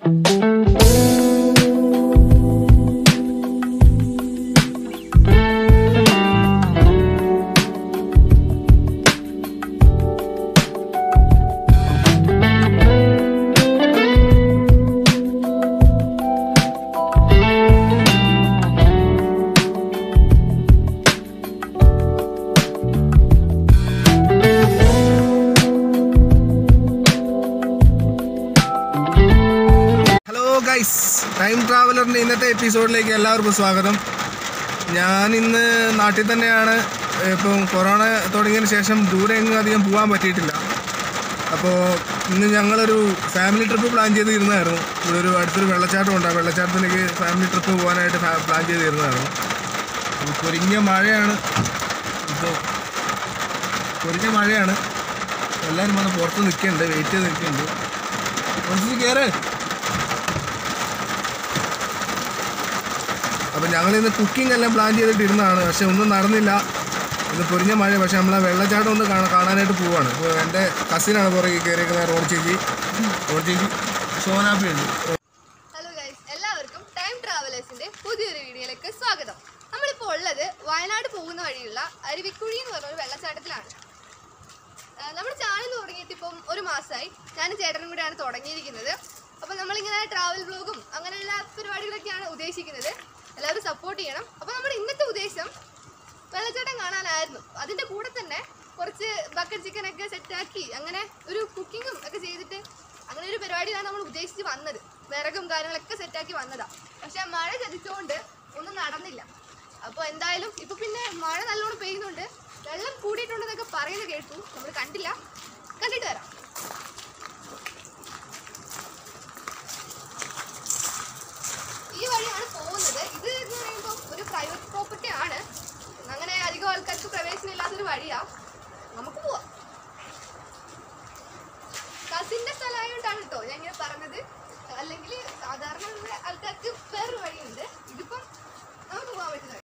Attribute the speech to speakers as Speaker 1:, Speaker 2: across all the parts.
Speaker 1: Hello guys time ട്രാവലറിൻ്റെ ഇന്നത്തെ എപ്പിസോഡിലേക്ക് എല്ലാവർക്കും സ്വാഗതം ഞാൻ ഇന്ന് നാട്ടിൽ തന്നെയാണ് ഇപ്പം കൊറോണ തുടങ്ങിയതിന് ശേഷം ദൂരെ എങ്ങും അധികം പോകാൻ പറ്റിയിട്ടില്ല അപ്പോൾ ഇന്ന് ഞങ്ങളൊരു ഫാമിലി ട്രിപ്പ് പ്ലാൻ ചെയ്തിരുന്നതായിരുന്നു ഇവിടെ ഒരു അടുത്തൊരു വെള്ളച്ചാട്ടം ഉണ്ട് ആ വെള്ളച്ചാട്ടത്തിലേക്ക് ഫാമിലി ട്രിപ്പ് പോകാനായിട്ട് ഫാ- പ്ലാൻ ചെയ്തിരുന്നതായിരുന്നു അപ്പോൾ പൊരിഞ്ഞ മഴയാണ് ഇപ്പോൾ പൊരിഞ്ഞ മഴയാണ് എല്ലാവരും വന്ന് പുറത്ത് നിൽക്കുന്നുണ്ട് വെയിറ്റ് ചെയ്ത് നിൽക്കുന്നുണ്ട് കുറച്ച് കയറ് അപ്പം ഞങ്ങൾ ഇന്ന് കുക്കിംഗ് എല്ലാം പ്ലാൻ ചെയ്തിട്ടിരുന്നതാണ് പക്ഷെ ഒന്നും നടന്നില്ല ഇന്ന് പൊരിഞ്ഞ മഴ പക്ഷെ നമ്മൾ ആ വെള്ളച്ചാട്ടം ഒന്ന് കാണാൻ കാണാനായിട്ട് പോവാണ് അപ്പോൾ എൻ്റെ കസിനാണ് പുറകെ കയറിയിരിക്കുന്നത് റോഡ് ചേച്ചി റോഡ് ചേച്ചി സോനാപ്പി ഉണ്ട്
Speaker 2: ഹലോ ഗൈസ് എല്ലാവർക്കും ടൈം ട്രാവലേഴ്സിന്റെ പുതിയൊരു വീഡിയോയിലേക്ക് സ്വാഗതം നമ്മളിപ്പോൾ ഉള്ളത് വയനാട് പോകുന്ന വഴിയുള്ള അരുവിക്കുഴി എന്ന് പറഞ്ഞ ഒരു വെള്ളച്ചാട്ടത്തിലാണ് ആ, നമ്മുടെ ചാനൽ തുടങ്ങിയിട്ട് ഇപ്പം ഒരു മാസമായി ഞാനും ചേട്ടനും കൂടെയാണ് തുടങ്ങിയിരിക്കുന്നത് അപ്പോൾ നമ്മളിങ്ങനെ ട്രാവൽ ബ്ലോഗും അങ്ങനെയുള്ള പരിപാടികളൊക്കെയാണ് ഉദ്ദേശിക്കുന്നത് എല്ലാവരും സപ്പോർട്ട് ചെയ്യണം അപ്പോൾ നമ്മുടെ ഇന്നത്തെ ഉദ്ദേശം വെള്ളച്ചാട്ടം കാണാനായിരുന്നു അതിൻ്റെ കൂടെ തന്നെ കുറച്ച് ബക്കറ്റ് ചിക്കൻ ഒക്കെ സെറ്റാക്കി അങ്ങനെ ഒരു കുക്കിങ്ങും ഒക്കെ ചെയ്തിട്ട് അങ്ങനെ ഒരു പരിപാടിയാണ് നമ്മൾ ഉദ്ദേശിച്ച് വന്നത് വിറകും കാര്യങ്ങളൊക്കെ സെറ്റാക്കി വന്നതാ പക്ഷെ മഴ ചതിച്ചുകൊണ്ട് ഒന്നും നടന്നില്ല അപ്പോൾ എന്തായാലും ഇപ്പൊ പിന്നെ മഴ നല്ലോണം പെയ്യുന്നുണ്ട് വെള്ളം കൂടിയിട്ടുണ്ടെന്നൊക്കെ പറയുന്നത് കേട്ടു നമ്മൾ കണ്ടില്ല കണ്ടിട്ട് വരാം ഈ വഴിയാണ് പോകുന്നത് ഇത് എന്ന് പറയുമ്പോൾ ഒരു പ്രൈവറ്റ് പ്രോപ്പർട്ടി ആണ് അങ്ങനെ അധികം ആൾക്കാർക്ക് പ്രവേശനം ഇല്ലാത്തൊരു വഴിയാ നമുക്ക് പോവാം കസിന്റെ സ്ഥലമായോണ്ടാണ് കേട്ടോ ഞാൻ ഇങ്ങനെ പറഞ്ഞത് അല്ലെങ്കിൽ സാധാരണ ഇവിടെ ആൾക്കാർക്ക് വേറൊരു വഴിയുണ്ട് ഇതിപ്പം നമുക്ക് പോകാൻ പറ്റുന്ന വഴി.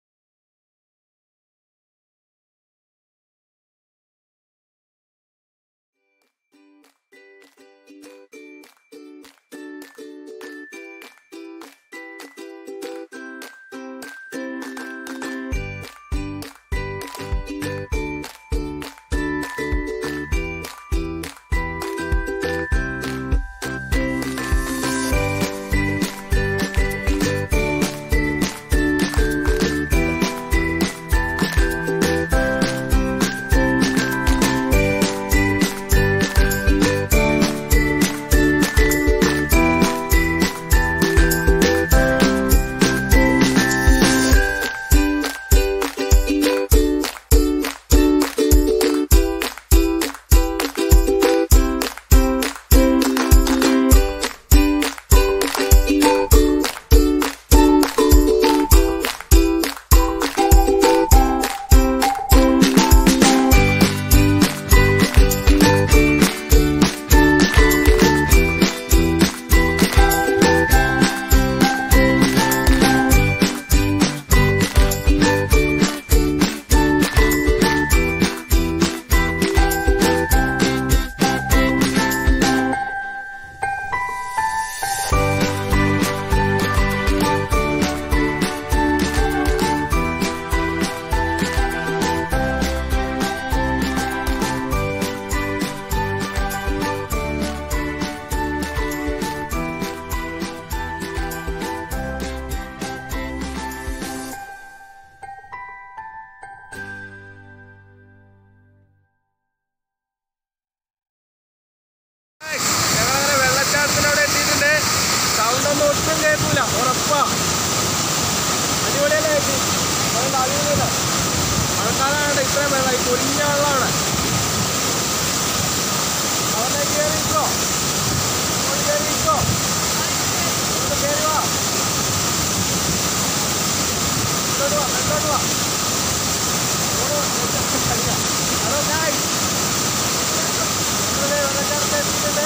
Speaker 1: ഞങ്ങളങ്ങനെ വെള്ളച്ചാട്ടത്തിനവിടെ എത്തിയിട്ടുണ്ട് സൗണ്ട് ഒന്നും ഒട്ടും കേൾക്കൂല ഉറപ്പാ അടിപൊളിയല്ലേ ചേച്ചി അതുകൊണ്ട് അടിപൊളിയല്ല മഴക്കാലമാണ് ഇത്രയും വെള്ളം ഈ പൊരിഞ്ഞ വെള്ളമാണ് അവിടെ കയറിക്കോ അങ്ങോട്ട് കയറിക്കോ അങ്ങോട്ട് കയറി വാ ഇങ്ങോട്ട് വാ ഇങ്ങോട്ട് വാ ഹലോ ഗായ്സ് നമ്മള് വെള്ളച്ചാട്ടത്തിൽ എത്തിയിട്ടുണ്ട്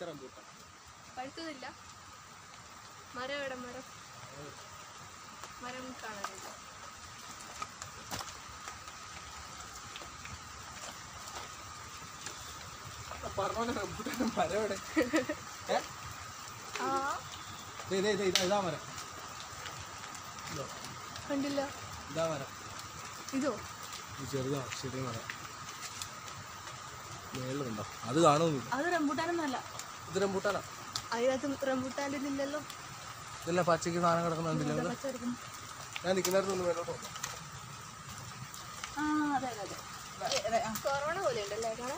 Speaker 1: റംബൂട്ടാൻ
Speaker 2: പഴുത്തതില്ല മരം എവിടെ മരം മരം കാണാനില്ല
Speaker 1: പറഞ്ഞ റംബൂട്ടാൻ മരം എവിടെ ഏ?
Speaker 2: ആ
Speaker 1: ദേ, ദേ, ദേ, ഇതാ ഇതാ മരം ഇതോ,
Speaker 2: കണ്ടില്ല
Speaker 1: ഇതാ മരം
Speaker 2: ഇതോ
Speaker 1: ഇത് ചെറുതാ ചെറിയ മരം മേളിലുണ്ടോ അത് കാണുന്നില്ല
Speaker 2: അത് റംബൂട്ടാനൊന്നല്ല
Speaker 1: ഇത് റംബൂട്ടാനാ
Speaker 2: അതിനകത്ത് റംബൂട്ടാൻ്റെ ഇല്ലല്ലോ
Speaker 1: ഇതല്ല പച്ചയ്ക്ക് സാധനം കിടക്കുന്നുണ്ടല്ലോ ഇത്? ഞാൻ നിൽക്കുന്നിടത്ത് ഒന്ന് മേലോട്ട് നോക്കാം
Speaker 2: കൊറോണ പോലെ ഉണ്ടല്ലേ കാണാൻ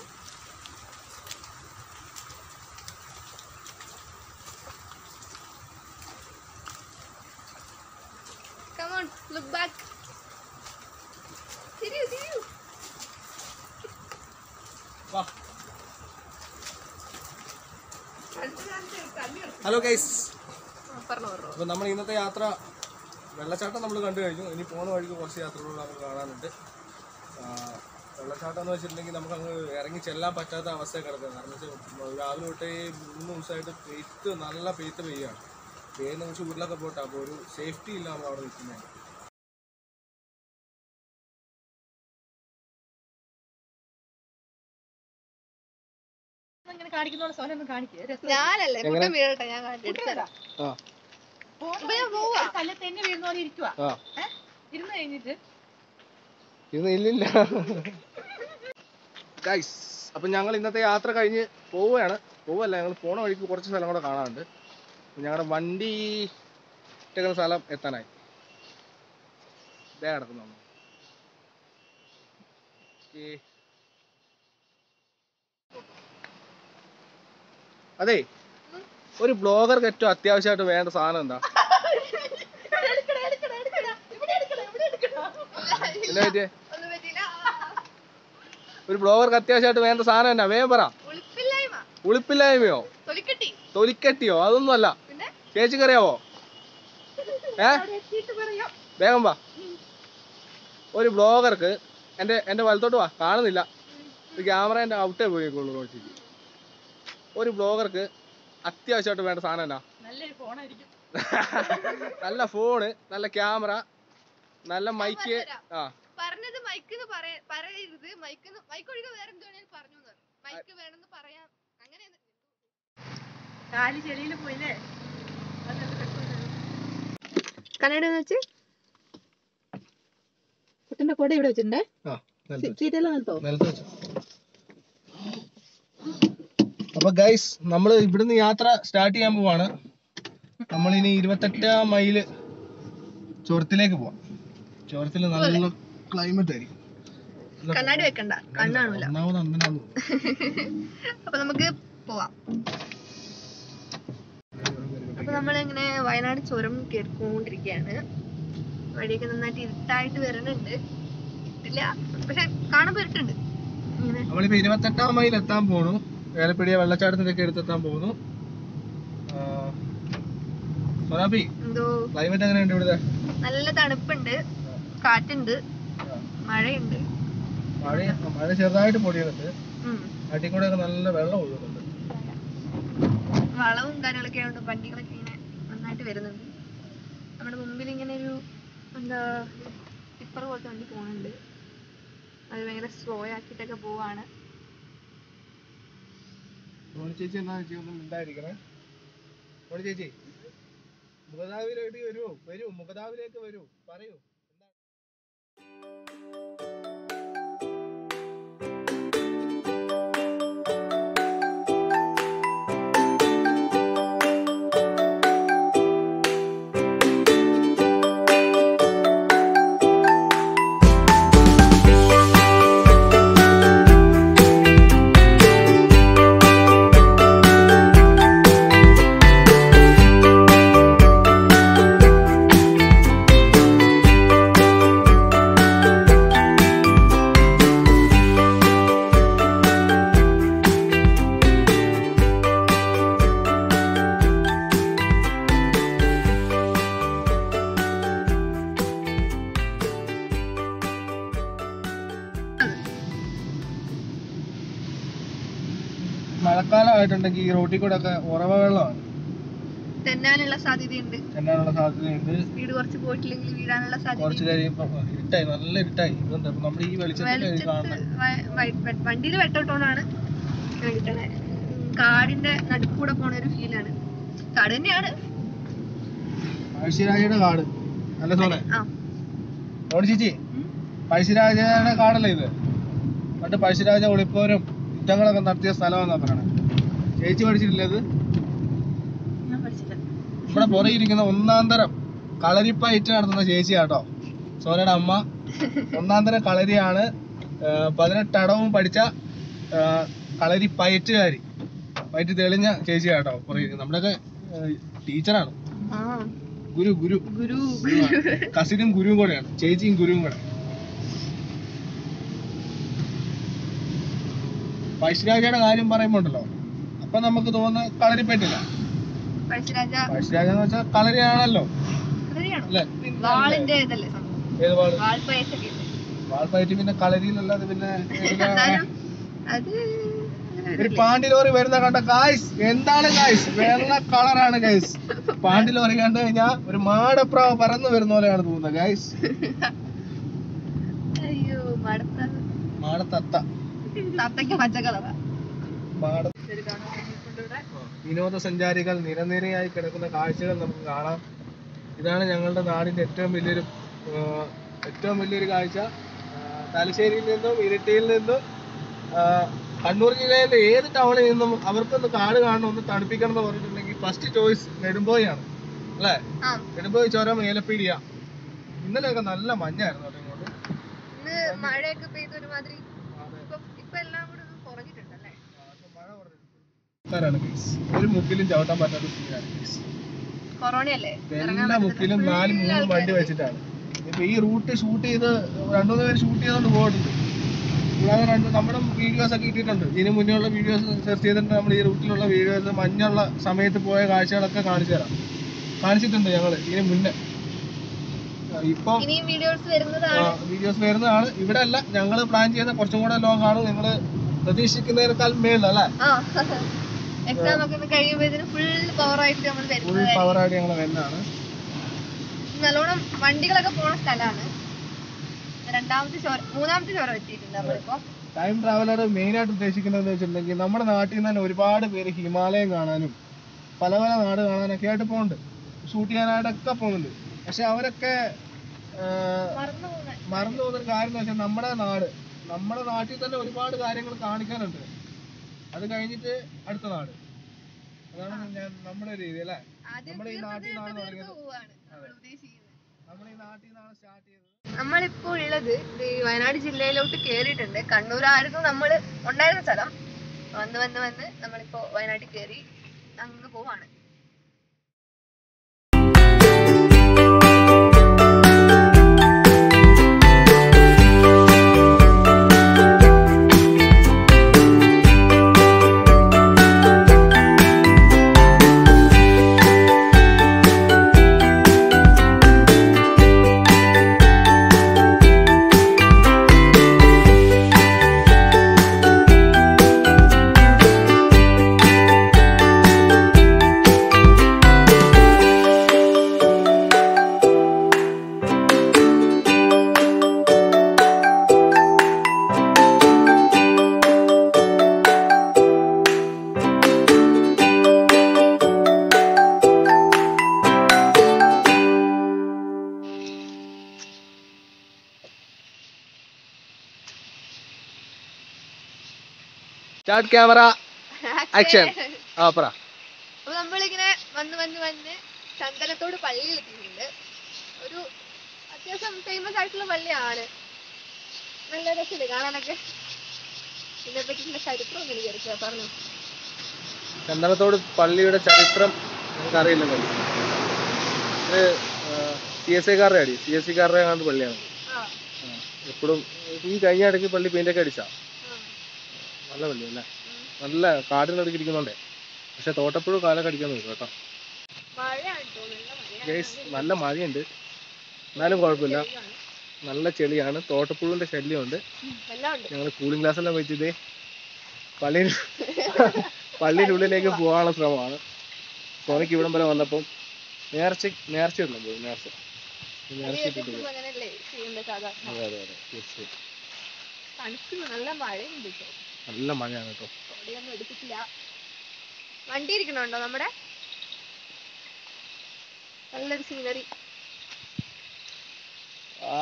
Speaker 2: Come on, look back. തിരിയൂ തിരിയൂ
Speaker 1: വാ ഹലോ ഗൈസ്
Speaker 2: പറഞ്ഞു പറഞ്ഞു
Speaker 1: അപ്പോൾ നമ്മൾ ഇന്നത്തെ യാത്ര വെള്ളച്ചാട്ടം നമ്മൾ കണ്ടു കഴിഞ്ഞു ഇനി പോകുന്ന വഴിക്ക് കുറച്ച് യാത്രകൾ നമുക്ക് കാണാനുണ്ട് ആ, വെള്ളച്ചാട്ടം എന്ന് വെച്ചിട്ടുണ്ടെങ്കിൽ നമുക്ക് അങ്ങ് ഇറങ്ങി ചെല്ലാൻ പറ്റാത്ത അവസ്ഥ കിടക്കുക കാരണം വെച്ചാൽ രാവിലെ തൊട്ടേ മൂന്ന് ദിവസമായിട്ട് പെയ്ത്ത് നല്ല പെയ്ത്ത് പെയ്യാണ് പെയ്യുന്ന കുറച്ച് ഉരുളൊക്കെ പോട്ടെ അപ്പോൾ ഒരു സേഫ്റ്റി ഇല്ല നമ്മൾ അവിടെ നിൽക്കുന്നത്
Speaker 3: ഇങ്ങനെ കാണിക്കുന്നോണ്ട് സോന ഒന്ന് കാണിക്കുക രസം
Speaker 2: ഞാനല്ലേ മുട്ട വീഴട്ടെ ഞാൻ കാണിച്ചു എടുത്തരാം
Speaker 1: ആ
Speaker 2: അപ്പൊ ഞാൻ പോവാ
Speaker 3: കല്ല് തന്നെ വീഴുന്ന പോലെ ഇരിക്കുക
Speaker 1: ആ
Speaker 3: ഇരുന്ന് കഴിഞ്ഞിട്ട്
Speaker 1: ഇന്ന് ഇല്ലില്ല ഗൈസ് അപ്പം ഞങ്ങൾ ഇന്നത്തെ യാത്ര കഴിഞ്ഞ് പോവുകയാണ് പോവല്ല ഞങ്ങൾ പോണ വഴിക്ക് കുറച്ച് സ്ഥലം കൂടെ കാണാനുണ്ട് ഞങ്ങളുടെ വണ്ടി ഇട്ടേക്കുന്ന സ്ഥലം എത്താനായി ഇതേ കിടക്കുന്നു ഓക്കേ. അതെ ഒരു ബ്ലോഗർക്ക് ഏറ്റവും അത്യാവശ്യമായിട്ട് വേണ്ട സാധനം എന്താ എന്താ പറ്റിയേ
Speaker 2: ഒന്നും പറ്റിയില്ല
Speaker 1: ഒരു ബ്ലോഗർക്ക് അത്യാവശ്യമായിട്ട് വേണ്ട സാധനം എന്നാ വേഗം പറ
Speaker 2: ഉളിപ്പില്ലായ്മ
Speaker 1: ഉളിപ്പില്ലായ്മയോ
Speaker 2: തൊലിക്കെട്ടി
Speaker 1: തൊലിക്കട്ടിയോ അതൊന്നും അല്ല
Speaker 2: പിന്നെ
Speaker 1: ചേച്ചിക്ക് അറിയാവോ ഏ വേഗം വാ ഒരു ബ്ലോഗർക്ക് എൻ്റെ എൻ്റെ വലത്തോട്ട് വാ കാണുന്നില്ല ക്യാമറ എൻ്റെ ഔട്ടേ പോയേക്കുള്ളൂ റോഡിലേക്ക് ഒരു ബ്ലോഗർക്ക് അത്യാവശ്യമായിട്ട് വേണ്ട സാധനം എന്നാ
Speaker 3: നല്ലൊരു ഫോണായിരിക്കും
Speaker 1: നല്ല ഫോണ് നല്ല ക്യാമറ നല്ല മൈക്ക്
Speaker 2: പറഞ്ഞുതരാം.
Speaker 1: ആ
Speaker 2: പറഞ്ഞത് മൈക്ക് പറയരുത് മൈക്ക് മൈക്ക് ഒഴികെ വേറെ എന്തോ ഞാൻ പറഞ്ഞു മൈക്ക് വേണമെന്ന് പറയാം അങ്ങനെ
Speaker 3: കാലി ചെളിയിൽ പോയില്ലേ
Speaker 2: കണ്ണട വെച്ച്
Speaker 3: കുട്ടന്റെ കൊട ഇവിടെ വെച്ചിട്ടുണ്ടേ
Speaker 1: ആ നിലത്ത് വെച്ച്.
Speaker 3: സീറ്റെല്ലാം നിർത്തോ
Speaker 1: നിലത്ത് വെച്ച്. അപ്പൊ ഗൈസ് നമ്മൾ ഇവിടുന്ന് യാത്ര സ്റ്റാർട്ട് ചെയ്യാൻ പോവാണ് നമ്മളിനി ഇരുപത്തെട്ടാം മൈല് ചുരത്തിലേക്ക് പോവാം ചുരത്തിൽ നല്ല ക്ലൈമറ്റ് ആയിരിക്കും
Speaker 2: കണ്ണാടി വെക്കണ്ട കണ്ണാണൂല
Speaker 1: ഒന്നാമത് അന്നനാന്ന്
Speaker 2: അപ്പൊ നമുക്ക് പോവാം അപ്പൊ നമ്മളിങ്ങനെ വയനാട് ചുരം കേൾക്കൊണ്ടിരിക്കുകയാണ് വഴിയൊക്കെ നന്നായിട്ട് ഇരുട്ടായിട്ട് വരുന്നുണ്ട് ഇല്ല പക്ഷെ കാണുമ്പോ ഇരുട്ടുണ്ട് ഇങ്ങനെ
Speaker 1: നമ്മളിപ്പോ ഇരുപത്തെട്ടാം മൈൽ എത്താൻ പോണു വേലപ്പിടിയ വെള്ളച്ചാട്ടത്തിന്റെ ഒക്കെ അടുത്തെത്താൻ പോകുന്നു സൊനാബി
Speaker 2: എന്തോ
Speaker 1: ക്ലൈമറ്റ് എങ്ങനെയുണ്ട് ഇവിടുത്തെ
Speaker 2: നല്ല തണുപ്പുണ്ട് കാറ്റുണ്ട് മഴയുണ്ട്
Speaker 1: മഴ മഴ ചെറുതായിട്ട് പൊടിയുന്നുണ്ട്
Speaker 2: ഉം.
Speaker 1: നാട്ടിൽ കൂടെ ഒക്കെ നല്ല വെള്ളം ഒഴുകുന്നുണ്ട്
Speaker 2: വളവും കാര്യങ്ങളൊക്കെ ആയതുകൊണ്ട് വണ്ടികളൊക്കെ ഇങ്ങനെ നന്നായിട്ട് വരുന്നുണ്ട് നമ്മുടെ മുമ്പിൽ ഇങ്ങനെ ഒരു എന്താ ടിപ്പർ പോലത്തെ വണ്ടി പോകുന്നുണ്ട് അത് ഭയങ്കര സ്ലോ ആക്കിയിട്ടൊക്കെ പോവാണ്
Speaker 1: മോണി ചേച്ചി എന്നാ ചേച്ചി ഒന്നും മിണ്ടായിരിക്കണേ മോണി ചേച്ചി മുഖതാവിലേക്ക് വരൂ വരൂ മുഖതാവിലേക്ക് വരൂ പറയൂ എന്താ മഴക്കാലമായിട്ടുണ്ടെങ്കിൽ ഈ റോട്ടിൽ കൂടെ ഒക്കെ ഉറവ വെള്ളമാണ്
Speaker 2: തെന്നാനുള്ള സാധ്യതയുണ്ട്
Speaker 1: എന്നാനുള്ള സാധ്യതയുണ്ട്
Speaker 2: വീട് കുറച്ച് പോയിട്ടില്ലെങ്കിൽ വീഴാനുള്ള
Speaker 1: കുറച്ച്
Speaker 2: സാധ്യത
Speaker 1: കഴിയുമ്പോൾ ഇരുട്ടായി നല്ല ഇരുട്ടായി ഇതുണ്ട് അപ്പൊ നമ്മൾ ഈ വെളിച്ചത്തിൽ കാണുന്നത്
Speaker 2: വണ്ടിയിൽ വെട്ടോട്ടോണാണ് കാണിക്കണേ കാടിന്റെ നടുക്കൂടെ പോണ ഒരു ഫീലാണ് കാട് തന്നെയാണ്
Speaker 1: പഴശ്ശിരാജയുടെ കാട് നല്ല സോനെ
Speaker 2: ആ
Speaker 1: ഓടി ചേച്ചി പഴശ്ശിരാജയുടെ കാടല്ലേ ഇത് പണ്ട് പഴശ്ശിരാജ ഒളിപ്പോരും യുദ്ധങ്ങളൊക്കെ നടത്തിയ സ്ഥലമാണെന്നാ പറയണേ ചേച്ചി പഠിച്ചിട്ടില്ല ഇത്
Speaker 3: ഞാൻ പഠിച്ചില്ല
Speaker 1: നമ്മുടെ പുറകെ ഇരിക്കുന്ന ഒന്നാം തരം കളരിപ്പയറ്റ് നടത്തുന്ന ചേച്ചിയാട്ടോ സോനയുടെ അമ്മ ഒന്നാം തരം കളരിയാണ് ആ, പതിനെട്ടടവും പഠിച്ച ആ, കളരി പയറ്റുകാരി പയറ്റ് തെളിഞ്ഞ ചേച്ചിയാട്ടോ പുറകെ ഇരിക്കുന്നത് നമ്മുടെയൊക്കെ ടീച്ചറാണ്
Speaker 2: ആ
Speaker 1: ഗുരു ഗുരു
Speaker 2: ഗുരു
Speaker 1: കസിനും ഗുരുവും കൂടെയാണ് ചേച്ചിയും ഗുരുവും കൂടെ പഴശ്ശിരാജയുടെ കാര്യം പറയുമ്പോ ഉണ്ടല്ലോ അപ്പൊ നമുക്ക് തോന്നുന്ന കളരിപ്പറ്റില്ല
Speaker 2: പഴശ്ശിരാജ
Speaker 1: പഴശ്ശിരാജ എന്ന് വെച്ചാൽ കളരിയാണല്ലോ
Speaker 2: കളരിയാണോ
Speaker 1: അല്ലേ
Speaker 2: വാളിന്റെ ഇതല്ലേ സംഭവം
Speaker 1: ഏത് വാള്
Speaker 2: വാൾപ്പയറ്റൊക്കെ ഇല്ലേ?
Speaker 1: വാൾപ്പയറ്റ് പിന്നെ കളരിയിലല്ലാതെ പിന്നെ ഏതിലാ?
Speaker 2: എന്നാലും അത്
Speaker 1: ഒരു പാണ്ടി ലോറി വരുന്ന കണ്ട ഗായ്സ് എന്താണ് ഗായ്സ് വെള്ള കളറാണ് ഗൈസ് പാണ്ടി ലോറി കണ്ടു കഴിഞ്ഞാൽ ഒരു മാടപ്രാവ് പറന്നു വരുന്ന പോലെയാണ് തോന്നുന്നത് ഗൈസ്
Speaker 2: അയ്യോ മടത്ത
Speaker 1: മാടത്തത്ത
Speaker 2: തത്തയ്ക്ക് പച്ച കളറാ
Speaker 1: മാട
Speaker 3: ശരി കാണാൻ കൊണ്ടിവിടെ
Speaker 1: വിനോദസഞ്ചാരികൾ നിരനിരയായി കിടക്കുന്ന കാഴ്ചകൾ നമുക്ക് കാണാം ഇതാണ് ഞങ്ങളുടെ നാടിന്റെ ഏറ്റവും വലിയൊരു ആ, ഏറ്റവും വലിയൊരു കാഴ്ച ആ, തലശ്ശേരിയിൽ നിന്നും ഇരിട്ടിയിൽ നിന്നും ആ, കണ്ണൂർ ജില്ലയിലെ ഏത് ടൗണിൽ നിന്നും അവർക്കൊന്ന് കാട് കാണണം ഒന്ന് തണുപ്പിക്കണം എന്ന് പറഞ്ഞിട്ടുണ്ടെങ്കിൽ ഫസ്റ്റ് ചോയ്സ് നെടുമ്പോയാണ് അല്ലേ
Speaker 2: ആ
Speaker 1: നെടുമ്പോയി ചോരം ഏലപ്പീടിയ ഇന്നലെയൊക്കെ നല്ല മഞ്ഞായിരുന്നു കേട്ടോ ഇങ്ങോട്ട്
Speaker 2: ഇന്ന് മഴയൊക്കെ പെയ്ത് ഒരുമാതിരി ഇപ്പൊ ഇപ്പൊ എല്ലാം കൂടെ ഒന്ന് കുറഞ്ഞിട്ടുണ്ടല്ലേ
Speaker 1: ആൾക്കാരാണ് guys. ഒരു മുക്കിലും ചവിട്ടാൻ പറ്റാത്ത സ്ഥിതിയാണ് guys.
Speaker 2: കൊറോണയല്ലേ
Speaker 1: എല്ലാ മുക്കിലും നാല് മൂന്ന് വണ്ടി വെച്ചിട്ടാണ് ഇപ്പൊ ഈ റൂട്ട് ഷൂട്ട് ചെയ്ത് രണ്ടുമൂന്ന് പേര് ഷൂട്ട് ചെയ്തോണ്ട് പോയിട്ടുണ്ട് കൂടാതെ രണ്ട് നമ്മുടെ വീഡിയോസ് ഒക്കെ ഇട്ടിട്ടുണ്ട് ഇതിന് മുന്നേ ഉള്ള വീഡിയോസ് സെർച്ച് ചെയ്തിട്ട് നമ്മൾ ഈ റൂട്ടിലുള്ള വീഡിയോസ് മഞ്ഞുള്ള സമയത്ത് പോയ കാഴ്ചകളൊക്കെ കാണിച്ചു തരാം കാണിച്ചിട്ടുണ്ട് ഞങ്ങള് ഇതിന് മുന്നേ ആ, ഇപ്പം
Speaker 2: ഇനിയും വീഡിയോസ് വരുന്നതാണ്
Speaker 1: വീഡിയോസ് വരുന്നതാണ് ഇവിടെ അല്ല ഞങ്ങൾ പ്ലാൻ ചെയ്യുന്ന കുറച്ചും കൂടെ ലോങ് ആണ് നിങ്ങൾ പ്രതീക്ഷിക്കുന്നതിനേക്കാൾ മേലല്ലേ
Speaker 2: ആ എക്സാം ഒക്കെ ഒന്ന് കഴിയുമ്പോ ഇതിന് ഫുൾ പവർ ആയിട്ട് നമ്മൾ
Speaker 1: ഫുൾ
Speaker 2: വരുന്നത്
Speaker 1: പവർ ആയിട്ട് ഞങ്ങൾ വരുന്നതാണ്
Speaker 2: നല്ലോണം വണ്ടികളൊക്കെ പോണ സ്ഥലമാണ് രണ്ടാമത്തെ ചോര മൂന്നാമത്തെ ചോര എത്തിയിട്ടുണ്ട് നമ്മളിപ്പോ
Speaker 1: ടൈം ട്രാവലർ മെയിൻ ആയിട്ട് ഉദ്ദേശിക്കുന്നത് വെച്ചിട്ടുണ്ടെങ്കിൽ നമ്മുടെ നാട്ടിൽ നിന്ന് തന്നെ ഒരുപാട് പേര് ഹിമാലയം കാണാനും പല പല നാട് കാണാനൊക്കെ ആയിട്ട് പോകുന്നുണ്ട് ഷൂട്ട് ചെയ്യാനായിട്ടൊക്കെ പോകുന്നുണ്ട് പക്ഷെ അവരൊക്കെ ആഹ്,
Speaker 2: മറന്നു പോകുന്ന
Speaker 1: മറന്നു പോകുന്നൊരു കാര്യം എന്ന് വെച്ചാൽ നമ്മുടെ നാട് നമ്മുടെ നാട്ടിൽ തന്നെ ഒരുപാട് കാര്യങ്ങൾ കാണിക്കാനുണ്ട് അത് കഴിഞ്ഞിട്ട് അടുത്ത നാട് അതാണ് ഞാൻ നമ്മുടെ ഒരു രീതി അല്ലേ
Speaker 2: ആദ്യം
Speaker 1: നമ്മൾ ഈ നാട്ടിൽ നിന്നാണ്
Speaker 2: തീർത്ത്
Speaker 1: തുടങ്ങിയത്
Speaker 2: പോവാണ് നമ്മൾ ഉദ്ദേശിക്കുന്നത്
Speaker 1: നമ്മൾ ഈ നാട്ടിൽ നിന്നാണ് സ്റ്റാർട്ട് ചെയ്തത്
Speaker 2: നമ്മളിപ്പോ ഉള്ളത് ഇത് ഈ വയനാട് ജില്ലയിലോട്ട് കേറിയിട്ടുണ്ട് കണ്ണൂരായിരുന്നു നമ്മൾ ഉണ്ടായിരുന്ന സ്ഥലം വന്ന് വന്ന് വന്ന് നമ്മളിപ്പോ വയനാട്ടിൽ കേറി അങ്ങ് പോവാണ്
Speaker 1: സ്റ്റാർട്ട് ക്യാമറ ആക്ഷൻ ആ പറ
Speaker 2: അപ്പൊ നമ്മളിങ്ങനെ വന്ന് വന്ന് വന്ന് ചന്ദനത്തോട് പള്ളിയിൽ എത്തിയിട്ടുണ്ട് ഒരു അത്യാവശ്യം ഫേമസ് ആയിട്ടുള്ള പള്ളിയാണ് നല്ല രസമുണ്ട് കാണാനൊക്കെ ഇതിനെ പറ്റിയിട്ടുള്ള ചരിത്രം ഒന്ന് എനിക്ക് പറഞ്ഞു
Speaker 1: ചന്ദനത്തോട് പള്ളിയുടെ ചരിത്രം നിങ്ങൾക്ക് അറിയില്ലല്ലോ ഇത് സി എസ് ഐക്കാരുടെ അടി സി എസ് സിക്കാരുടെ കണ്ട് പള്ളിയാണ്
Speaker 2: ആ
Speaker 1: എപ്പോഴും ഈ കഴിഞ്ഞ ഇടയ്ക്ക് പള്ളി പെയിൻ്റൊക്കെ അടിച്ചാ
Speaker 2: ആ.
Speaker 1: നല്ല പള്ളി അല്ലേ നല്ല കാടിനടുക്ക് ഇരിക്കുന്നുണ്ടേ പക്ഷെ തോട്ടപ്പുഴ കാലൊക്കെ അടിക്കാൻ നോക്കും കേട്ടോ
Speaker 2: മഴയാണ് തോന്നുന്നു നല്ല മഴയാണ്
Speaker 1: ഗൈസ് നല്ല മഴയുണ്ട് എന്നാലും കുഴപ്പമില്ല നല്ല ചെളിയാണ് തോട്ടപ്പുഴുവിന്റെ ശല്യമുണ്ട്
Speaker 2: എല്ലാം ഉണ്ട്
Speaker 1: ഞങ്ങൾ കൂളിംഗ് ഗ്ലാസ് എല്ലാം വെച്ചിട്ടേ പള്ളിയിൽ പള്ളിയുടെ ഉള്ളിലേക്ക് പോകാനുള്ള ശ്രമമാണ് സോനയ്ക്ക് ഇവിടം വരെ വന്നപ്പം നേർച്ച നേർച്ച ഉണ്ടോ പോയി നേർച്ച നേർച്ച ഇട്ടിട്ട് പോയി.
Speaker 2: അങ്ങനെയല്ലേ ചെയ്യുന്നത് സാധാരണ
Speaker 1: അതെ അതെ അതെ തീർച്ചയായും
Speaker 2: തണുക്കുന്നു നല്ല മഴയുണ്ട് ഇപ്പൊ
Speaker 1: നല്ല മഴയാണ് കേട്ടോ
Speaker 2: കൊടിയൊന്നും എടുത്തിട്ടില്ല വണ്ടി ഇരിക്കണുണ്ടോ നമ്മുടെ നല്ലൊരു സീനറി
Speaker 1: ആ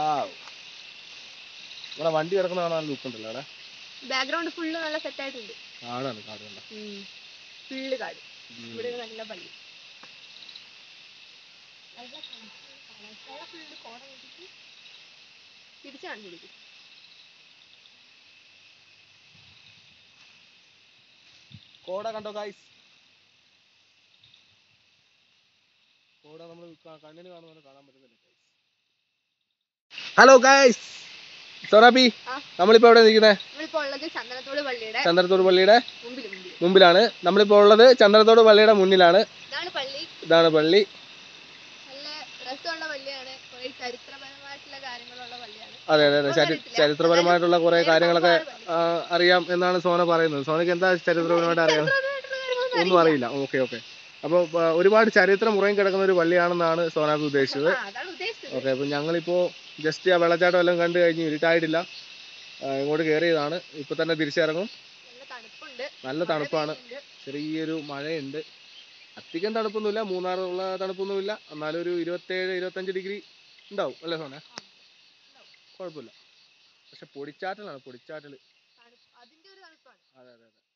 Speaker 1: ഇവിടെ വണ്ടി കിടക്കുന്ന കാണാൻ ലുക്ക് ഉണ്ടല്ലോ അവിടെ
Speaker 2: ബാക്ക്ഗ്രൗണ്ട് ഫുള്ള് നല്ല സെറ്റ് ആയിട്ടുണ്ട്
Speaker 1: കാടാണ് കാട് കണ്ട
Speaker 2: ഫുള്ള് കാട് ഇവിടെ ഒരു നല്ല പള്ളി തിരിച്ചു കാണിച്ചു
Speaker 1: കോട കണ്ടോ ഗായ്സ് കോട നമ്മൾ കണ്ണിന് കാണുന്ന കാണാൻ പറ്റുന്നില്ല ഹലോ ഗായ്സ് സോനാബി
Speaker 2: ആ.
Speaker 1: നമ്മളിപ്പോ എവിടെ നിൽക്കുന്നത്
Speaker 2: നമ്മളിപ്പോ ഉള്ളത് ചന്ദനത്തോട് പള്ളിയുടെ
Speaker 1: ചന്ദ്രത്തോട് പള്ളിയുടെ
Speaker 2: മുമ്പിൽ മുമ്പിൽ
Speaker 1: മുമ്പിലാണ് നമ്മളിപ്പോ ഉള്ളത് ചന്ദ്രത്തോട് പള്ളിയുടെ മുന്നിലാണ്
Speaker 2: ഇതാണ് പള്ളി
Speaker 1: ഇതാണ് പള്ളി
Speaker 2: നല്ല രസമുള്ള പള്ളിയാണ് കുറെ ചരിത്രപരമായിട്ടുള്ള കാര്യങ്ങളുള്ള പള്ളിയാണ്
Speaker 1: അതെ അതെ അതെ ചരി ചരിത്രപരമായിട്ടുള്ള കുറെ കാര്യങ്ങളൊക്കെ ആ, അറിയാം എന്നാണ് സോന പറയുന്നത് സോനയ്ക്ക് എന്താ ചരിത്രപരമായിട്ട് അറിയാം
Speaker 2: ചരിത്രപരമായിട്ടുള്ള കാര്യങ്ങളൊന്നും
Speaker 1: ഒന്നും അറിയില്ല ഓക്കെ ഓക്കെ അപ്പോൾ ഒരുപാട് ചരിത്രം ഉറങ്ങി കിടക്കുന്ന ഒരു പള്ളിയാണെന്നാണ് സോനാക്ക് ഉദ്ദേശിച്ചത്
Speaker 2: ആ, അതാണ് ഉദ്ദേശിച്ചത്
Speaker 1: ഓക്കെ അപ്പം ഞങ്ങളിപ്പോൾ ജസ്റ്റ് ആ വെള്ളച്ചാട്ടം എല്ലാം കണ്ടു കഴിഞ്ഞ് ഇരുട്ടായിട്ടില്ല ആ, ഇങ്ങോട്ട് കയറിയതാണ് ഇപ്പം തന്നെ തിരിച്ചിറങ്ങും
Speaker 2: നല്ല തണുപ്പുണ്ട്
Speaker 1: നല്ല തണുപ്പാണ്
Speaker 2: ഉണ്ട്.
Speaker 1: ചെറിയൊരു മഴയുണ്ട് അധികം തണുപ്പൊന്നുമില്ല മൂന്നാറുള്ള തണുപ്പൊന്നുമില്ല എന്നാലും ഒരു ഇരുപത്തേഴ് ഇരുപത്തഞ്ച് ഡിഗ്രി ഉണ്ടാവും അല്ലേ സോന കുഴപ്പമില്ല പക്ഷെ പൊടിച്ചാറ്റലാണ് പൊടിച്ചാറ്റൽ
Speaker 2: തണുപ്പ് അതിന്റെ ഒരു തണുപ്പാണ്
Speaker 1: അതെ അതെ അതെ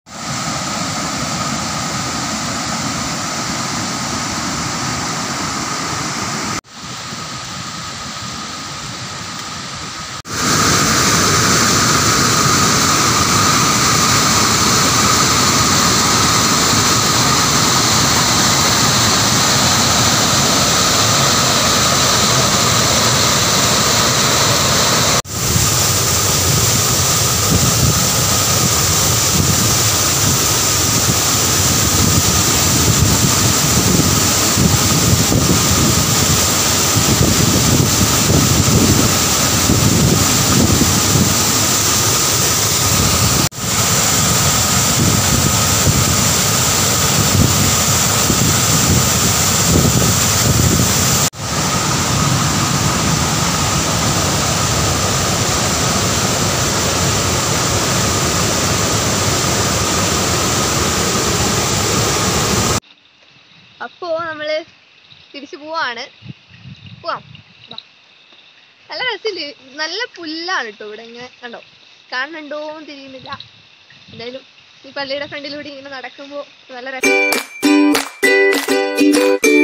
Speaker 2: അപ്പോ നമ്മള് തിരിച്ചു പോവാണ് പോവാം വാ. നല്ല രസമില്ലേ നല്ല പുല്ലാണ് കേട്ടോ ഇവിടെ ഇങ്ങനെ കണ്ടോ കാണുന്നുണ്ടോന്ന് തിരിയുന്നില്ല എന്തായാലും ഈ പള്ളിയുടെ ഫ്രണ്ടിലൂടെ ഇങ്ങനെ നടക്കുമ്പോ നല്ല രസം